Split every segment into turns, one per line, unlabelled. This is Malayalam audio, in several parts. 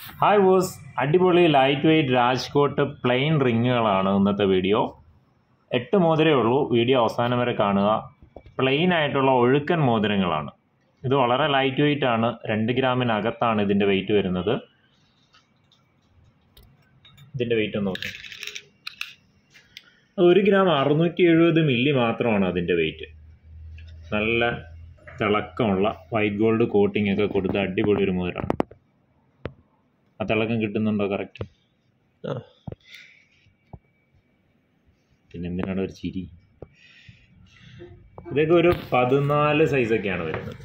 ഹായ് ബോസ് അടിപൊളി ലൈറ്റ് വെയ്റ്റ് രാജ്കോട്ട് പ്ലെയിൻ റിങ്ങുകളാണ് ഇന്നത്തെ വീഡിയോ എട്ട് മോതിരേ ഉള്ളൂ വീഡിയോ അവസാനം വരെ കാണുക പ്ലെയിൻ ആയിട്ടുള്ള ഒഴുക്കൻ മോതിരങ്ങളാണ് ഇത് വളരെ ലൈറ്റ് വെയ്റ്റ് ആണ് രണ്ട് ഗ്രാമിനകത്താണ് ഇതിൻ്റെ വെയിറ്റ് വരുന്നത് ഇതിൻ്റെ വെയിറ്റ് ഒന്ന് നോക്കാം ഒരു ഗ്രാം അറുന്നൂറ്റി എഴുപത് മില്ലി മാത്രമാണ് അതിൻ്റെ വെയിറ്റ് നല്ല തിളക്കമുള്ള വൈറ്റ് ഗോൾഡ് കോട്ടിംഗ് ഒക്കെ കൊടുത്ത അടിപൊളി ഒരു മോതിരമാണ് ആ തിളക്കം കിട്ടുന്നുണ്ടോ കറക്റ്റ് പിന്നെ എന്തിനാണ് ഒരു ചിരി ഇതൊക്കെ ഒരു പതിനാല് സൈസൊക്കെയാണ് വരുന്നത്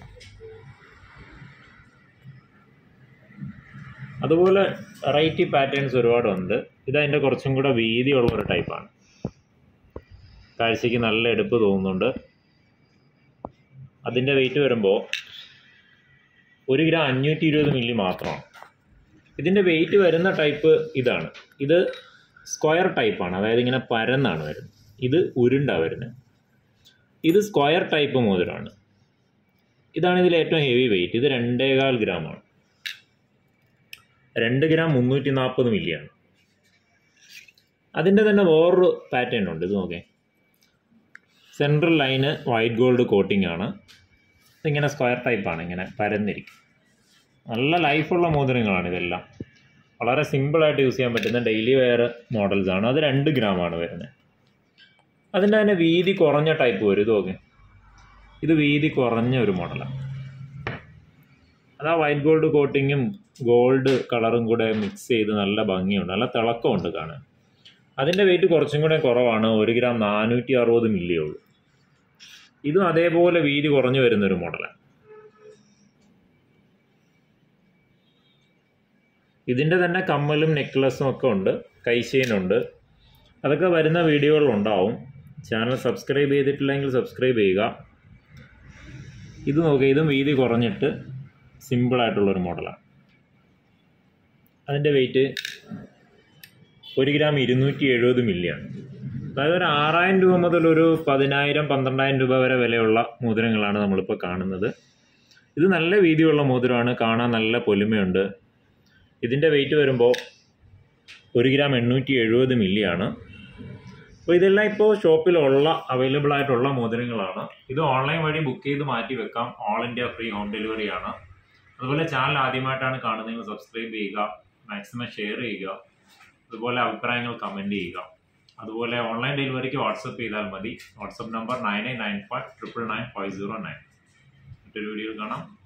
അതുപോലെ വെറൈറ്റി പാറ്റേൺസ് ഒരുപാടുണ്ട് ഇത് അതിൻ്റെ കുറച്ചും കൂടെ വീതിയുള്ള ഒരു ടൈപ്പാണ് കാഴ്ചയ്ക്ക് നല്ല എടുപ്പ് തോന്നുന്നുണ്ട് അതിൻ്റെ വെയിറ്റ് വരുമ്പോൾ ഒരു ഗ്രാം അഞ്ഞൂറ്റി ഇരുപത് മില്ലി മാത്രമാണ് ഇതിൻ്റെ വെയിറ്റ് വരുന്ന ടൈപ്പ് ഇതാണ് ഇത് സ്ക്വയർ ടൈപ്പാണ് അതായത് ഇങ്ങനെ പരന്നാണ് വരുന്നത് ഇത് ഉരുണ്ടാണ് വരുന്നത് ഇത് സ്ക്വയർ ടൈപ്പ് മോതിരമാണ് ഇതാണ് ഇതിൽ ഏറ്റവും ഹെവി വെയിറ്റ് ഇത് രണ്ടേകാൽ ഗ്രാമാണ് രണ്ട് ഗ്രാം മുന്നൂറ്റി നാൽപ്പത് മില്ലിയാണ് അതിൻ്റെ തന്നെ വേറൊരു പാറ്റേൺ ഉണ്ട് ഇത് നോക്കേ സെൻട്രൽ ലൈന് വൈറ്റ് ഗോൾഡ് കോട്ടിംഗ് ആണ് ഇതിങ്ങനെ സ്ക്വയർ ടൈപ്പാണ് ഇങ്ങനെ പരന്നിരിക്കും നല്ല ലൈഫുള്ള മോതിരങ്ങളാണ് ഇതെല്ലാം വളരെ സിമ്പിളായിട്ട് യൂസ് ചെയ്യാൻ പറ്റുന്ന ഡെയിലി വെയർ മോഡൽസ് ആണ് അത് രണ്ട് ഗ്രാമാണ് വരുന്നത് അതിൻ്റെ തന്നെ വീതി കുറഞ്ഞ ടൈപ്പ് വരും ഇത് നോക്ക് ഇത് വീതി കുറഞ്ഞ ഒരു മോഡലാണ് അത് ആ വൈറ്റ് ഗോൾഡ് കോട്ടിങ്ങും ഗോൾഡ് കളറും കൂടെ മിക്സ് ചെയ്ത് നല്ല ഭംഗിയുണ്ട് നല്ല തിളക്കമുണ്ട് കാണാൻ അതിൻ്റെ വെയിറ്റ് കുറച്ചും കൂടെ കുറവാണ് ഒരു ഗ്രാം നാനൂറ്റി അറുപത് മില്ലിയേ ഉള്ളൂ ഇതും അതേപോലെ വീതി കുറഞ്ഞു വരുന്നൊരു മോഡലാണ് ഇതിൻ്റെ തന്നെ കമ്മലും നെക്ലസും ഒക്കെ ഉണ്ട് കൈശെയിനുണ്ട് അതൊക്കെ വരുന്ന വീഡിയോകളുണ്ടാവും ചാനൽ സബ്സ്ക്രൈബ് ചെയ്തിട്ടില്ലെങ്കിൽ സബ്സ്ക്രൈബ് ചെയ്യുക ഇത് നോക്കുക ഇതും വീതി കുറഞ്ഞിട്ട് സിമ്പിളായിട്ടുള്ളൊരു മോഡലാണ് അതിൻ്റെ വെയിറ്റ് ഒരു ഗ്രാം ഇരുന്നൂറ്റി എഴുപത് മില്ലിയാണ് അതായത് ഒരു ആറായിരം രൂപ മുതൽ ഒരു പതിനായിരം പന്ത്രണ്ടായിരം രൂപ വരെ വിലയുള്ള മോതിരങ്ങളാണ് നമ്മളിപ്പോൾ കാണുന്നത് ഇത് നല്ല വീതിയുള്ള മോതിരമാണ് കാണാൻ നല്ല പൊലിമയുണ്ട് ഇതിൻ്റെ വെയിറ്റ് വരുമ്പോൾ ഒരു ഗ്രാം എണ്ണൂറ്റി എഴുപത് മില്ലിയാണ് അപ്പോൾ ഇതെല്ലാം ഇപ്പോൾ ഷോപ്പിലുള്ള അവൈലബിൾ ആയിട്ടുള്ള മോതിരങ്ങളാണ് ഇത് ഓൺലൈൻ വഴി ബുക്ക് ചെയ്ത് മാറ്റി വെക്കാം all India free home delivery ആണ് അതുപോലെ ചാനൽ ആദ്യമായിട്ടാണ് കാണുന്നതെങ്കിൽ സബ്സ്ക്രൈബ് ചെയ്യുക മാക്സിമം ഷെയർ ചെയ്യുക അതുപോലെ അഭിപ്രായങ്ങൾ കമൻറ്റ് ചെയ്യുക അതുപോലെ ഓൺലൈൻ ഡെലിവറിക്ക് വാട്സപ്പ് ചെയ്താൽ മതി WhatsApp number nine eight nine five triple nine five zero nine മറ്റൊരു വീഡിയോയിൽ കാണാം